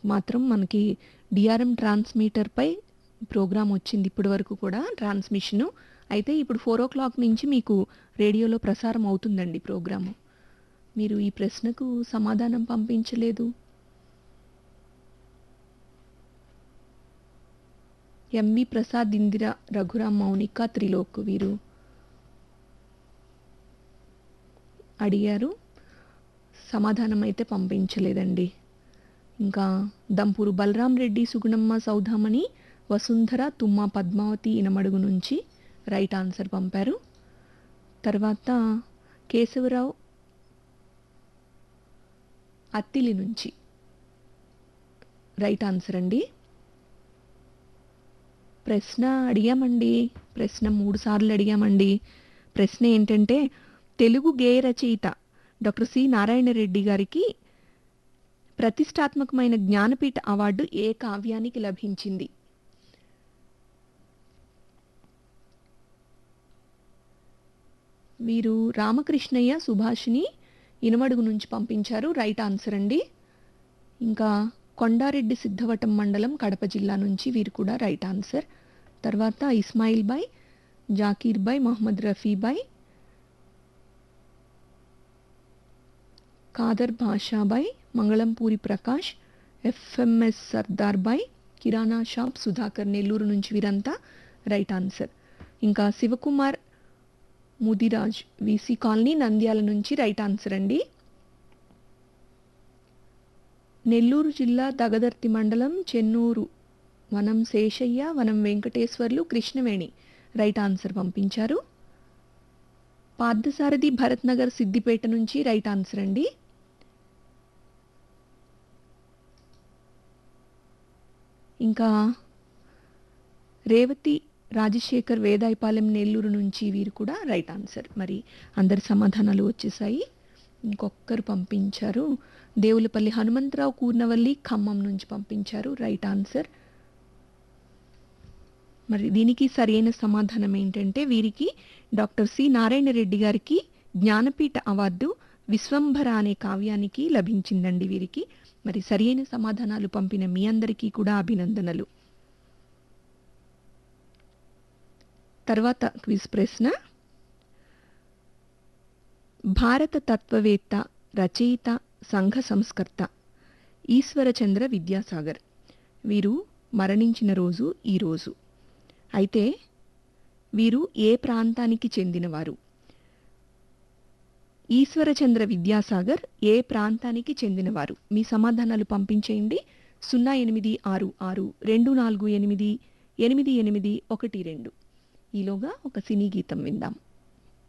మాత్రం మనకి DRM ట్రాన్స్మీటర్పై programme వచ్చింది ఇప్పటి వరకు కూడా ట్రాన్స్మిషను అయితే ఇప్పుడు ఫోర్ ఓ క్లాక్ నుంచి మీకు రేడియోలో ప్రసారం అవుతుందండి ప్రోగ్రాము మీరు ఈ ప్రశ్నకు సమాధానం పంపించలేదు ఎంవి ప్రసాద్ ఇందిర రఘురామ్ మౌనిక త్రిలోక్ వీరు అడిగారు సమాధానం అయితే పంపించలేదండి ఇంకా దంపూరు బలరాం రెడ్డి సుగుణమ్మ సౌధామణి వసుంధర తుమ్మ పద్మావతి ఇనమడుగు నుంచి రైట్ ఆన్సర్ పంపారు తర్వాత కేశవరావు అత్తిలి నుంచి రైట్ ఆన్సర్ అండి ప్రశ్న అడిగామండి ప్రశ్న మూడు సార్లు అడిగామండి ప్రశ్న ఏంటంటే తెలుగు గేయ రచయిత డాక్టర్ సి నారాయణ రెడ్డి గారికి ప్రతిష్టాత్మకమైన జ్ఞానపీఠ అవార్డు ఏ కావ్యానికి లభించింది వీరు రామకృష్ణయ్య సుభాషిని ఇనమడుగు నుంచి పంపించారు రైట్ ఆన్సర్ అండి ఇంకా కొండారెడ్డి సిద్ధవటం మండలం కడప జిల్లా నుంచి వీరు కూడా రైట్ ఆన్సర్ తర్వాత ఇస్మాయిల్ బాయ్ జాకీర్ బాయ్ మొహమ్మద్ రఫీ బాయ్ కాదర్ భాషాబాయ్ మంగళంపూరి ప్రకాష్ ఎఫ్ఎంఎస్ సర్దార్ బాయ్ కిరాణా షాప్ సుధాకర్ నెల్లూరు నుంచి వీరంతా రైట్ ఆన్సర్ ఇంకా శివకుమార్ ముదిరాజ్ వీసీ కాలనీ నంద్యాల నుంచి రైట్ ఆన్సర్ అండి నెల్లూరు జిల్లా దగదర్తి మండలం చెన్నూరు వనం శేషయ్య వనం వెంకటేశ్వర్లు కృష్ణవేణి రైట్ ఆన్సర్ పంపించారు పార్థసారథి భరత్ నగర్ సిద్దిపేట నుంచి రైట్ ఆన్సర్ అండి ఇంకా రేవతి రాజశేఖర్ వేదాయపాలెం నెల్లూరు నుంచి వీరు కూడా రైట్ ఆన్సర్ మరి అందరి సమాధానాలు వచ్చేసాయి ఇంకొకరు పంపించారు దేవులపల్లి హనుమంతరావు కూర్నవల్లి ఖమ్మం నుంచి పంపించారు రైట్ ఆన్సర్ మరి దీనికి సరైన సమాధానం ఏంటంటే వీరికి డాక్టర్ సి నారాయణ రెడ్డి గారికి జ్ఞానపీఠ అవార్డు విశ్వంభర అనే కావ్యానికి లభించిందండి వీరికి మరి సరైన సమాధానాలు పంపిన మీ అందరికీ కూడా అభినందనలు తర్వాత క్విజ్ ప్రశ్న భారత తత్వవేత్త రచయిత సంఘ సంస్కర్త ఈశ్వరచంద్ర విద్యాసాగర్ వీరు మరణించిన రోజు ఈరోజు అయితే వీరు ఏ ప్రాంతానికి చెందినవారు ఈశ్వరచంద్ర విద్యాసాగర్ ఏ ప్రాంతానికి చెందినవారు మీ సమాధానాలు పంపించేయండి సున్నా ఎనిమిది ఆరు ఆరు రెండు నాలుగు ఎనిమిది ఎనిమిది ఎనిమిది ఒకటి రెండు ఈలోగా ఒక సినీ గీతం విందాం